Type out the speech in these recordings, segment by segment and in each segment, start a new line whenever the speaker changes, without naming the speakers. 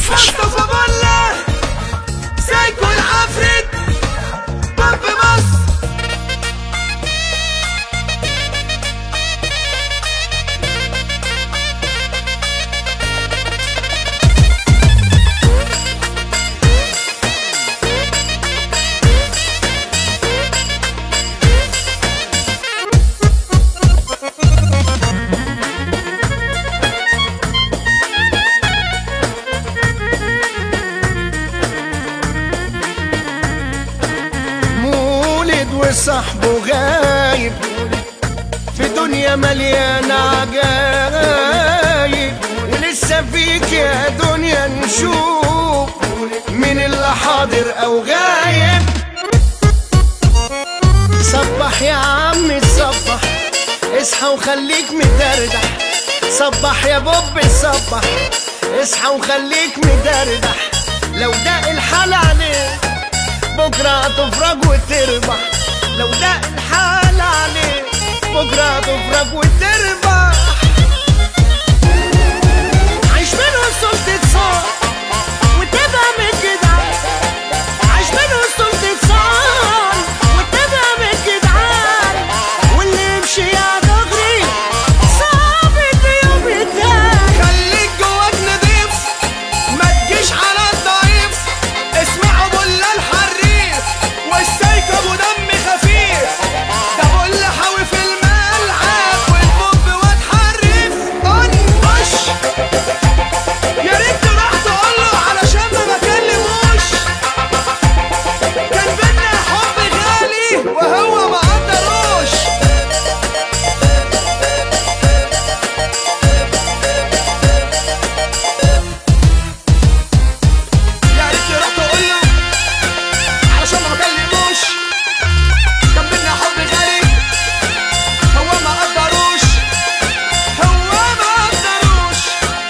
مصطفى بله سايكو العفريت باب مصر
مولد وصاحبه غايب في دنيا مليانة عجايب ولسه فيك يا دنيا نشوف مين اللي حاضر أو غايب صبح يا عم صبح اصحى وخليك مدردح صبح يا بوب صبح اصحى وخليك مدردح لو ده الحال عليك بكرة هتفرج وتربح لو ده الحال عليك بكرة هتفرج وتربح عيش من وسط تتصاب وتبقى من جدعان عيش من وسط تتصاب وتبقى من جدعان واللي يمشي يا دغري صعب اليوم يتهان
خليك جواك نضيف ما تجيش على الضعيف اسمع ابو الحريف والسايك ابو دم خفيف ده ابو حاوي في الملعب والبوب واد حريف انقش يا ريت تروح تقول له علشان ما بكلموش كان بينا حب غالي وهو ما قدروش يا ريت تروح تقول له علشان ما بكلموش كان بينا حب غالي هو ما قدروش هو ما قدروش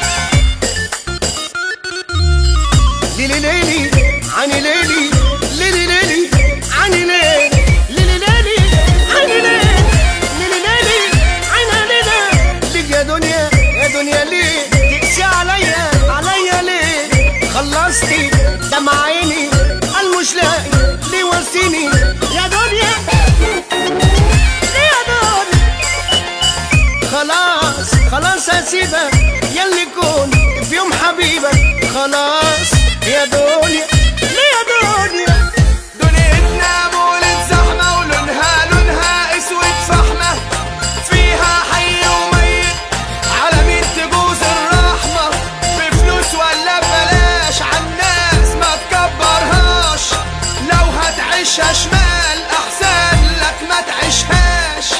ليلي ليلي عني ليلي ليلي ليلي عني ليلي ليلي ليلي عني ليلي ليلي ليلي عني ليلي ليك يا دنيا يا دنيا ليه تقسي عليا عليا ليه خلصتي دمع عيني قال مش لاقي ليه وسيني يا دنيا ليه يا دنيا خلاص خلاص هسيبك ياللي كون في يوم حبيبك خلاص يا دنيا ليه يا دنيا
دنيتنا مولد زحمة ولونها لونها اسود فحمة فيها حي وميت على مين تجوز الرحمة بفلوس ولا ببلاش عالناس ما تكبرهاش لو هتعيشها شمال احسن لك ما تعيشهاش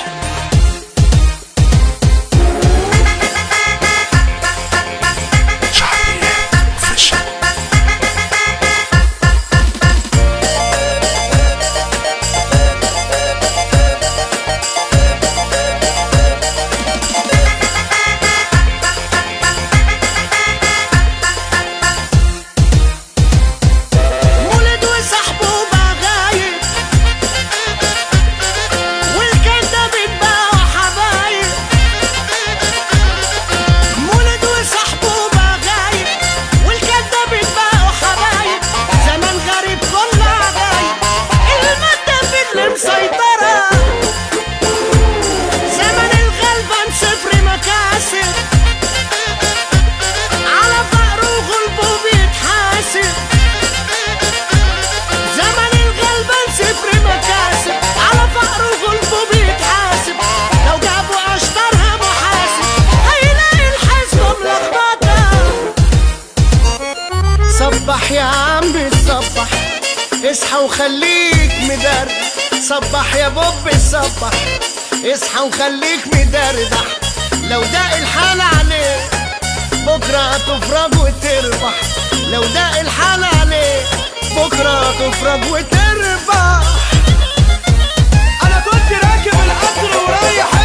مولد وصاحبه بقى غايب والكذاب اتباعوا حبايب مولد وصاحبه بقى غايب والكذاب اتباعوا حبايب زمان غريب كل عجايب المادة في اللي مسيطرة زمن الغلبان صفر مكاسب على فقره وغلبه بيتحاسب زمن الغلبان صفر مكاسب على فقره وغلبه بيتحاسب لو جابوا اشطرها محاسب هيلاقي الحسبة ملخبطة صبح يا عم صبح اصحى وخليك مدردح صبح يا بوب صبح اصحى وخليك مدردح لو ده الحال عليك بكرة هتفرج وتربح لو ده الحال عليك بكرة هتفرج وتربح
انا كنت راكب القطر ورايح